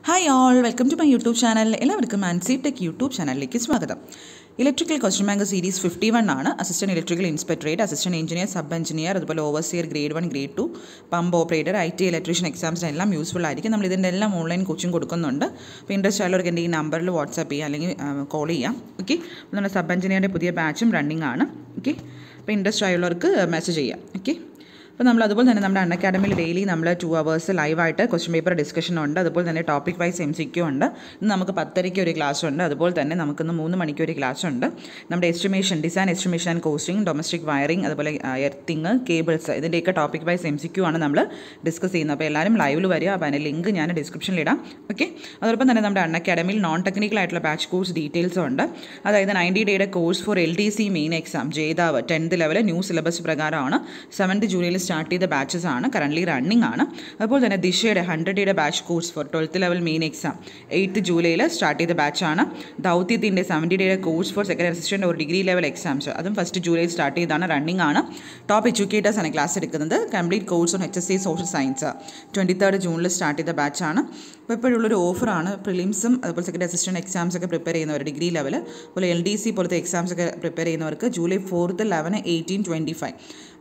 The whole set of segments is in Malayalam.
hi all welcome to my YouTube channel എല്ലാവർക്കും മാൻസി ടെക് യൂട്യൂബ് ചാനലിലേക്ക് സ്വാഗതം electrical question bank series fifty one ആണ് assistant electrical inspectorate assistant engineer sub engineer അതുപോലെ overseer grade one grade two pump operator I T electrician എക്സാംസിന് എല്ലാം യൂസ്ഫുൾ ആയിരിക്കും നമ്മൾ ഇതിൻ്റെ എല്ലാം ഓൺലൈൻ കോച്ചിങ് കൊടുക്കുന്നുണ്ട് അപ്പോൾ ഇൻട്രസ്റ്റ് ആയുള്ളവർക്ക് എൻ്റെ ഈ നമ്പറിൽ വാട്സാപ്പ് ചെയ്യാം അല്ലെങ്കിൽ കോൾ ചെയ്യാം ഓക്കെ നമ്മുടെ സബ് എഞ്ചിനീയറിൻ്റെ പുതിയ ബാച്ചും റണ്ണിങ് ആണ് ഓക്കെ അപ്പോൾ ഇൻട്രസ്റ്റ് ആയുള്ളവർക്ക് മെസ്സേജ് ചെയ്യാം ഓക്കെ അപ്പോൾ നമ്മൾ അതുപോലെ തന്നെ നമ്മുടെ അൺ അക്കാഡമിയിൽ ഡെയിലി നമ്മൾ ടു അവേഴ്സ് ലൈവായിട്ട് ക്വസ്റ്റ്യൻ പേപ്പർ ഡിസ്കഷൻ ഉണ്ട് അതുപോലെ തന്നെ topic wise M C Q ഉണ്ട് ഇന്ന് നമുക്ക് പത്തരയ്ക്ക് ഒരു ക്ലാസ് ഉണ്ട് അതുപോലെ തന്നെ നമുക്കിന്ന് മൂന്ന് മണിക്ക് ഒരു ക്ലാസ് ഉണ്ട് നമ്മുടെ estimation design estimation and costing domestic wiring അതുപോലെ എർത്തിങ് കേബിൾസ് ഇതിൻ്റെയൊക്കെ topic wise M C Q ആണ് നമ്മൾ ഡിസ്കസ് ചെയ്യുന്നത് അപ്പോൾ എല്ലാവരും ലൈവിൽ വരിക അപ്പോൾ അതിൻ്റെ ലിങ്ക് ഞാൻ ഡിസ്ക്രിപ്ഷനിൽ ഇടാം ഓക്കെ അതോടൊപ്പം തന്നെ നമ്മുടെ അൺ അക്കാഡമിയിൽ നോൺ ടെക്നിക്കൽ ആയിട്ടുള്ള ബാച്ച് കോഴ്സ് ഡീറ്റെയിൽസും ഉണ്ട് അതായത് നയൻറ്റി ഡേയുടെ course for L D C main exam ജേതാവ് ടെൻത്ത് ലെവൽ ന്യൂ സിലബസ് പ്രകാരമാണ് സെവൻത്ത് ജൂലൈയിൽ സ്റ്റാർട്ട് ചെയ്ത ബാച്ചസ് ആണ് കറൻ്റ്ലി റണ്ണിംഗ് ആണ് അതുപോലെ തന്നെ ദിശയുടെ ഹൺഡ്രഡ് ഡേയുടെ batch course for twelfth level main exam eighth ജൂലൈയിൽ സ്റ്റാർട്ട് ചെയ്ത ബാച്ചാണ് ദൗത്യത്തിൻ്റെ സെവൻറ്റി ഡേയുടെ കോഴ്സ് ഫോർ സെക്കൻഡ് അസിസ്റ്റൻറ്റ് ഒരു ഡിഗ്രി ലെവൽ എക്സാംസ് അതും ഫസ്റ്റ് ജൂലൈയിൽ സ്റ്റാർട്ട് ചെയ്താണ് റണ്ണിംഗ് ആണ് ടോപ്പ് എഡ്യൂക്കേറ്റേഴ്സ് ആണ് ക്ലാസ് എടുക്കുന്നത് complete course on H S C social science twenty third ജൂണിൽ സ്റ്റാർട്ട് ചെയ്ത ബാച്ചാണ് അപ്പോൾ ഇപ്പോഴുള്ളൊരു ഓഫറാണ് പ്രിലിംസും അതുപോലെ സെക്കൻഡ് അസിസ്റ്റൻറ്റ് എക്സാംസ് ഒക്കെ പ്രിപ്പയർ ചെയ്യുന്നവർ ഡിഗ്രി ലെവൽ അതുപോലെ എൽ ഡി സി പോലത്തെ എക്സാംസ് ഒക്കെ പ്രിപ്പയർ ചെയ്യുന്നവർക്ക് July fourth eleven eighteen twenty five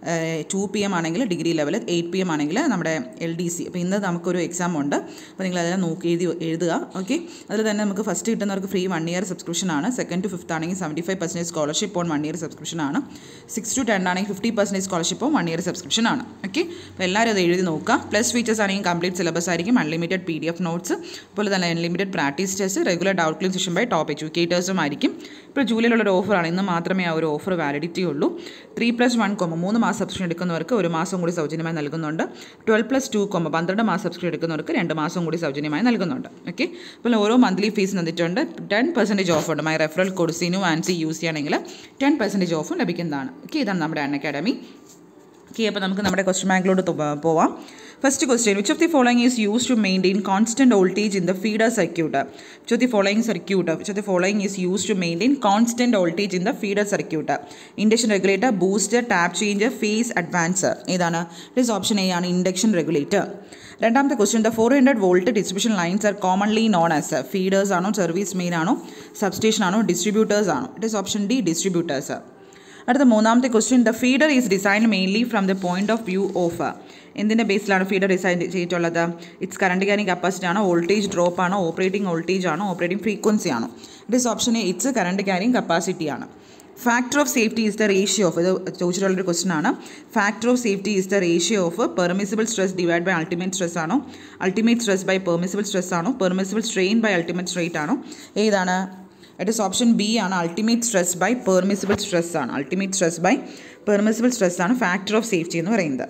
to P M ആണെങ്കിൽ degree level eight P M ആണെങ്കിൽ നമ്മുടെ എൽ ഡി സി അപ്പോൾ ഇന്ന് നമുക്കൊരു എക്സാം ഉണ്ട് അപ്പോൾ നിങ്ങൾ അതെല്ലാം നോക്കി എഴുതി എഴുതുക ഓക്കെ അതിൽ തന്നെ നമുക്ക് ഫസ്റ്റ് കിട്ടുന്നവർക്ക് ഫ്രീ വൺ ഇയർ സബ്സ്ക്രിപ്ഷൻ ആണ് സെക്കൻഡ് ടു ഫിഫ്ത്ത് ആണെങ്കിൽ seventy five percentage scholarship on one year subscription ആണ് സിക്സ് ടു ടെൻ ആണെങ്കിൽ fifty percentage scholarship on one year subscription ആണ് ഓക്കെ അപ്പോൾ എല്ലാവരും അത് എഴുതി നോക്കുക പ്ലസ് ഫീച്ചേഴ്സ് ആണെങ്കിൽ കംപ്ലീറ്റ് സിലബസ് ആയിരിക്കും unlimited P D F notes അതുപോലെ തന്നെ unlimited practice test regular doubt clean session by top എഡ്യൂക്കേറ്റേഴ്സും ആയിരിക്കും ഇപ്പോൾ ജൂലൈയിലുള്ള ഒരു ഓഫറാണ് ഇന്ന് മാത്രമേ ആ ഒരു ഓഫർ വാലിഡിറ്റി ഉള്ളൂ ത്രീ പ്ലസ് വൺ കോമ മൂന്ന് മാസം സബ്സ്ക്രിപ്ഷൻ എടുക്കുന്നവർക്ക് ഒരു മാസം കൂടി സൗജന്യമായി നൽകുന്നുണ്ട് ട്വൽവ് പ്ലസ് ടു കോമ പന്ത്രണ്ട് മാസം സബ്സ്ക്രിപ്ഷൻ എടുക്കുന്നവർക്ക് രണ്ട് മാസം കൂടി സൗജന്യമായി നൽകുന്നുണ്ട് ഓക്കെ അപ്പോൾ ഓരോ മന്ത്ലി ഫീസ് തന്നിട്ടുണ്ട് ടെൻ പെർസെൻറ്റേജ് ഓഫ് ഉണ്ട് my referral code Sinu Ancy use ചെയ്യുകയാണെങ്കിൽ ടെൻ പെർസെൻറ്റേജ് ഓഫും ലഭിക്കുന്നതാണ് ഓക്കെ ഇതാണ് നമ്മുടെ അൺ അക്കാഡമി ഓക്കെ അപ്പോൾ നമുക്ക് നമ്മുടെ ക്വസ്റ്റ്യൻ ബാങ്കിലോട്ട് പോവാം first question which of the following is use to maintain constant voltage in the feeder circuit which of the following circuit which of the following is use to maintain constant voltage in the feeder circuit induction regulator booster tap changer phase advancer ഏതാണ് ഇറ്റ് ഈസ് ഓപ്ഷൻ എ ആണ് ഇൻഡക്ഷൻ റെഗുലേറ്റർ രണ്ടാമത്തെ question the four hundred volt distribution lines are commonly known as feeders ആണോ സർവീസ് മെയിൻ ആണോ സബ്സ്റ്റേഷൻ ആണോ ഡിസ്ട്രിബ്യൂട്ടേഴ്സ് ആണോ it is option D distributors അടുത്ത മൂന്നാമത്തെ question the feeder is design mainly from the point of view of എന്തിൻ്റെ ബേസിലാണ് ഫീഡർ ഡിസൈൻ ചെയ്തിട്ടുള്ളത് ഇറ്റ്സ് കറണ്ട് ക്യാരിങ് കപ്പാസിറ്റി ആണോ വോൾട്ടേജ് ഡ്രോപ്പ് ആണോ ഓപ്പറേറ്റിംഗ് വോൾട്ടേജ് ആണോ ഓപ്പറേറ്റിംഗ് ഫ്രീക്വൻസി ആണോ it is option A it's current carrying capacity ആണ് factor of safety is the ratio of ഇത് ചോദിച്ചിട്ടുള്ളൊരു ക്വസ്റ്റൻ ആണ് factor of safety is the ratio of permissible stress divide by ultimate stress ആണോ ultimate stress by permissible stress ആണോ permissible strain by ultimate straight ആണോ ഏതാണ് ഇറ്റ് ഇസ് ഓപ്ഷൻ ബി ആണ് ultimate stress by permissible stress ആണ് ultimate stress by permissible stress ആണ് ഫാക്ടർ ഓഫ് സേഫ്റ്റി എന്ന് പറയുന്നത്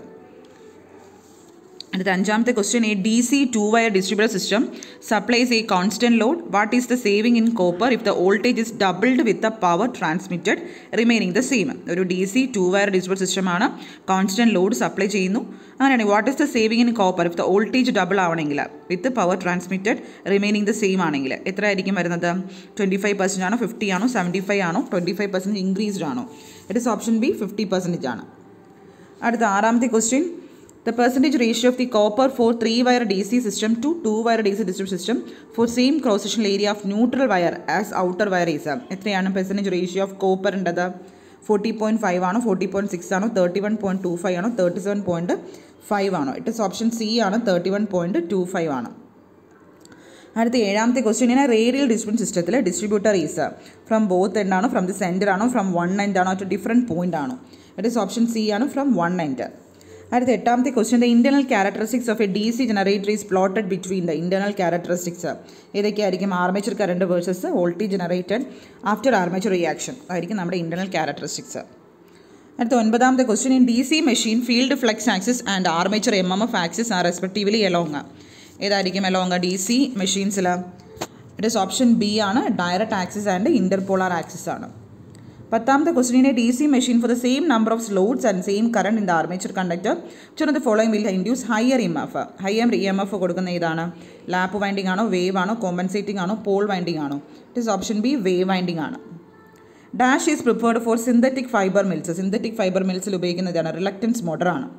അടുത്ത അഞ്ചാമത്തെ question a D C two wire distributor system supplies a constant load what is the saving in copper if the voltage is doubled with the power transmitted remaining the same ഒരു D C two wire distributor സിസ്റ്റമാണ് കോൺസ്റ്റന്റ് ലോഡ് സപ്ലൈ ചെയ്യുന്നു അങ്ങനെയാണ് what is the saving in copper if the voltage double ആവണമെങ്കിൽ with power transmitted remaining the same ആണെങ്കിൽ എത്ര ആയിരിക്കും വരുന്നത് ട്വൻറ്റി ഫൈവ് പെർസെൻറ്റ് ആണോ ഫിഫ്റ്റി ആണോ സെവൻറ്റി ഫൈവ് ആണോ ട്വൻറ്റി ഫൈവ് പെർസെൻറ്റ് ഇൻക്രീസ്ഡ് ആണോ it is option B fifty percentage ആണ് അടുത്ത ആറാമത്തെ question the percentage ratio of the copper for 3 wire DC system to 2 wire DC distribution system for same cross sectional area of neutral wire as outer wire is എത്രയാണ് പെർസെൻറ്റേജ് റേഷ്യോ ഓഫ് കോപ്പർ ഉണ്ടത് ഫോർട്ടി പോയിൻറ്റ് ഫൈവ് ആണോ ഫോർട്ടി പോയിൻറ്റ് സിക്സ് ആണോ thirty one point two five ആണോ തേർട്ടി സെവൻ പോയിൻറ്റ് ഫൈവ് ആണോ ഇറ്റ് ഇസ് ഓപ്ഷൻ സി ആണ് thirty one point two five ആണ് അടുത്ത ഏഴാമത്തെ ക്വസ്റ്റ്യൻ ഇങ്ങനെ റേഡിയൽ ഡിസ്ട്രിബ്യൂഷൻ സിസ്റ്റത്തിൽ distributor is from both end ആണോ ഫ്രം ദി സെൻറ്റർ ആണോ ഫ്രം വൺ എൻഡ് ആണോ ടു ഡിഫറെൻറ്റ് പോയിൻ്റ് ആണോ ഇറ്റ് ഇസ് ഓപ്ഷൻ സി ആണ് ഫ്രം വൺ എൻഡ് അടുത്ത എട്ടാമത്തെ question the internal characteristics of a D C generator is plotted between the internal characteristics ഏതൊക്കെയായിരിക്കും armature current versus voltage generated after armature reaction അതായിരിക്കും നമ്മുടെ ഇന്റർണൽ ക്യാരക്ടറിസ്റ്റിക്സ് അടുത്ത ഒൻപതാമത്തെ question in D C machine field flux axis and armature M M F axis are respectively along ഏതായിരിക്കും എലോങ് ഡി സി മെഷീൻസിൽ ഇറ്റ് ഇസ് ഓപ്ഷൻ ബി ആണ് direct axis and interpolar axis ആണ് പത്താമത്തെ ക്വസ്റ്റിനെ D C machine for the same number of slots and same current in the armature conductor ചുരുന്ന the following will induce higher E M F higher E M F കൊടുക്കുന്ന ഏതാണ് ലാപ്പ് വൈൻഡിങ് ആണോ വേവ് ആണോ കോമ്പൻസേറ്റിംഗ് ആണോ പോൾ വൈൻഡിങ് ആണോ it is option B wave winding ആണ് dash is preferred for synthetic fibre mills synthetic fibre മിൽസിൽ ഉപയോഗിക്കുന്നതാണ് റിലക്റ്റൻസ് മോട്ടറാണ്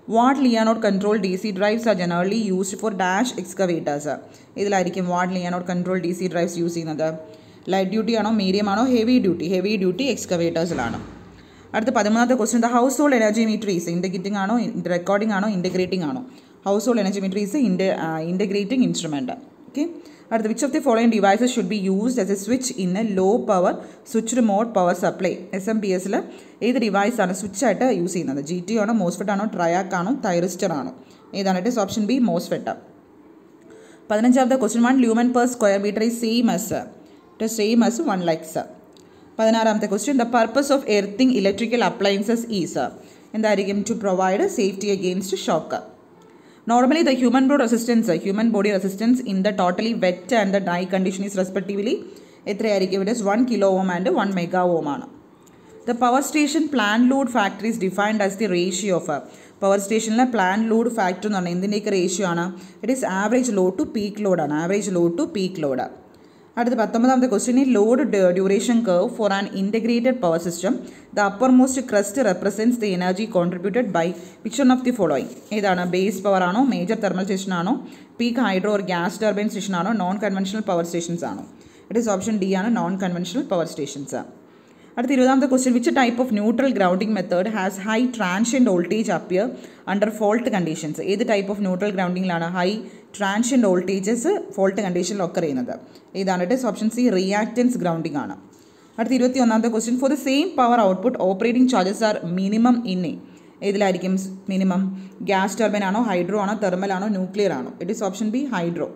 what Leonard control D C drives are generally used for dash excavators ഇതിലായിരിക്കും what Leonard control D C drives use ചെയ്യുന്നത് ലൈറ്റ് ഡ്യൂട്ടി ആണോ മീഡിയം ആണോ ഹെവി ഡ്യൂട്ടി ഹെവി ഡ്യൂട്ടി എക്സ്കവേറ്റേഴ്സിലാണ് അടുത്ത പതിമൂന്നാമത്തെ question the household energy meter is integrating ആണോ റെക്കോർഡിംഗ് ആണോ ഇൻറ്റഗ്രേറ്റിംഗ് ആണോ ഹൗസ് ഹോൾഡ് എനർജി മീറ്ററീസ് ഇൻറ്റ ഇൻറ്റഗ്രേറ്റിംഗ് ഇൻസ്ട്രുമെൻറ്റ് ഓക്കെ അടുത്ത which of the following devices should be used as a switch in a low power switched mode power supply S M P എസിൽ ഏത് ഡിവൈസാണ് സ്വിച്ചായിട്ട് യൂസ് ചെയ്യുന്നത് ജി ടി ആണോ മോസ്ഫെറ്റ് ആണോ ട്രയാക്ക് ആണോ തൈറിസ്റ്റർ ആണോ ഏതാണ് ഇറ്റ് ഓപ്ഷൻ ബി മോസ്ഫെറ്റ് പതിനഞ്ചാമത്തെ question one lumen per square metre ഈ same as it same as one lux പതിനാറാമത്തെ question the purpose of earthing electrical appliances is എന്തായിരിക്കും to provide safety against shock normally the human body resistance human body resistance in the totally wet and the dry condition is respectively എത്രയായിരിക്കും it is one kilo ohm and one mega ohm ആണ് the power station plan load factor is defined as the ratio of power സ്റ്റേഷനിലെ പ്ലാൻ ലോഡ് ഫാക്ടർ എന്ന് പറഞ്ഞാൽ എന്തിൻ്റെയൊക്കെ റേഷ്യോ ആണ് it is average load to peak ലോഡാണ് average load to peak load അടുത്ത പത്തൊമ്പതാമത്തെ ക്വസ്റ്റ്യൻ ഈ load duration curve for an integrated power system the uppermost crest represents the energy contributed by which one of the following ഏതാണ് ബേസ് പവർ ആണോ മേജർ തെർമൽ സ്റ്റേഷൻ ആണോ peak hydro or gas turbine station ആണോ നോൺ കൺവെൻഷണൽ പവർ സ്റ്റേഷൻസ് ആണോ ഇറ്റ് ഈസ് ഓപ്ഷൻ ഡി ആണ് നോൺ കൺവെൻഷണൽ പവർ സ്റ്റേഷൻസ് അടുത്ത ഇരുപതാമത്തെ question which type of neutral grounding method has high transient voltage appear under fault conditions ഏത് ടൈപ്പ് ഓഫ് ന്യൂട്രൽ ഗ്രൗണ്ടിങ്ങിലാണ് ഹൈ ട്രാൻഷ്യൻ്റ് വോൾട്ടേജസ് ഫോൾട്ട് കണ്ടീഷനിൽ ഒക്കെ ചെയ്യുന്നത് ഏതാണ് it option C reactance grounding ആണ് അടുത്ത ഇരുപത്തി ഒന്നാമത്തെ question for the same power output operating charges are minimum in a ഏതിലായിരിക്കും മിനിമം ഗ്യാസ് ടർബൈൻ ആണോ ഹൈഡ്രോ ആണോ തെർമൽ ആണോ ന്യൂക്ലിയർ ആണോ it is option B hydro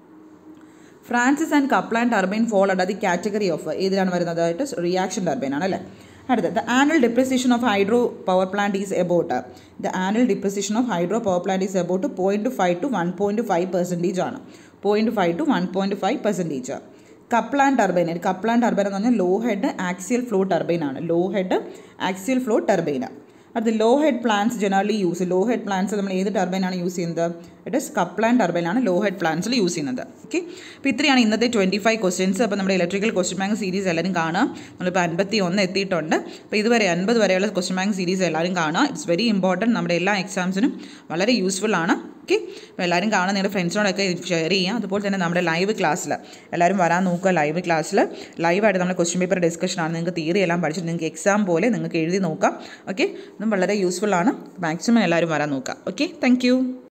Francis and Kaplan turbine fall under the category of ഏതിലാണ് വരുന്നത് ഇറ്റ് റിയാക്ഷൻ ടർബൈൻ ആണ് അല്ലേ അടുത്ത the annual depreciation of hydro power plant is about the annual depreciation of hydro power plant is about point five to one point five percentage ആണ് point five to one point five percentage Kaplan turbine Kaplan turbine എന്ന് പറഞ്ഞാൽ low head axial flow turbine ആണ് low head axial flow turbine അത് low head plants generally use low head plants നമ്മൾ ഏത് ടർബൈനാണ് യൂസ് ചെയ്യുന്നത് ഇറ്റ് ഇസ് കപ്ലാൻ ടർബൈനാണ് ലോ ഹെഡ് പ്ലാൻസിൽ യൂസ് ചെയ്യുന്നത് ഓക്കെ അപ്പോൾ ഇത്രയാണ് ഇന്നത്തെ ട്വൻറ്റി ഫൈവ് ക്വസ്റ്റ്യൻസ് അപ്പോൾ നമ്മുടെ ഇലക്ട്രിക്കൽ ക്വസ്റ്റ്യൻ ബാങ്ക് സീരീസ് എല്ലാവരും കാണുക നമ്മളിപ്പോൾ അൻപത്തി ഒന്ന് എത്തിയിട്ടുണ്ട് അപ്പോൾ ഇതുവരെ അൻപത് വരെയുള്ള ക്വസ്റ്റ്യൻ ബാങ്ക് സീരീസ് എല്ലാവരും കാണുക ഇറ്റ്സ് വെരി ഇമ്പോർട്ടൻറ്റ് നമ്മുടെ എല്ലാ എക്സാംസിനും വളരെ യൂസ്ഫുൾ ആണ് ഓക്കെ അപ്പോൾ എല്ലാവരും കാണുക നിങ്ങളുടെ ഫ്രണ്ട്സിനോടൊക്കെ ഷെയർ ചെയ്യുക അതുപോലെ തന്നെ നമ്മുടെ ലൈവ് ക്ലാസ്സിൽ എല്ലാവരും വരാൻ നോക്കുക ലൈവ് ക്ലാസ്സിൽ ലൈവായിട്ട് നമ്മുടെ ക്വസ്റ്റ്യൻ പേപ്പർ ഡിസ്കഷനാണ് നിങ്ങൾക്ക് തിയറി എല്ലാം പഠിച്ചിട്ട് നിങ്ങൾക്ക് എക്സാം പോലെ നിങ്ങൾക്ക് എഴുതി നോക്കാം ഓക്കെ ഇതും വളരെ യൂസ്ഫുൾ ആണ് മാക്സിമം എല്ലാവരും വരാൻ നോക്കുക ഓക്കെ താങ്ക്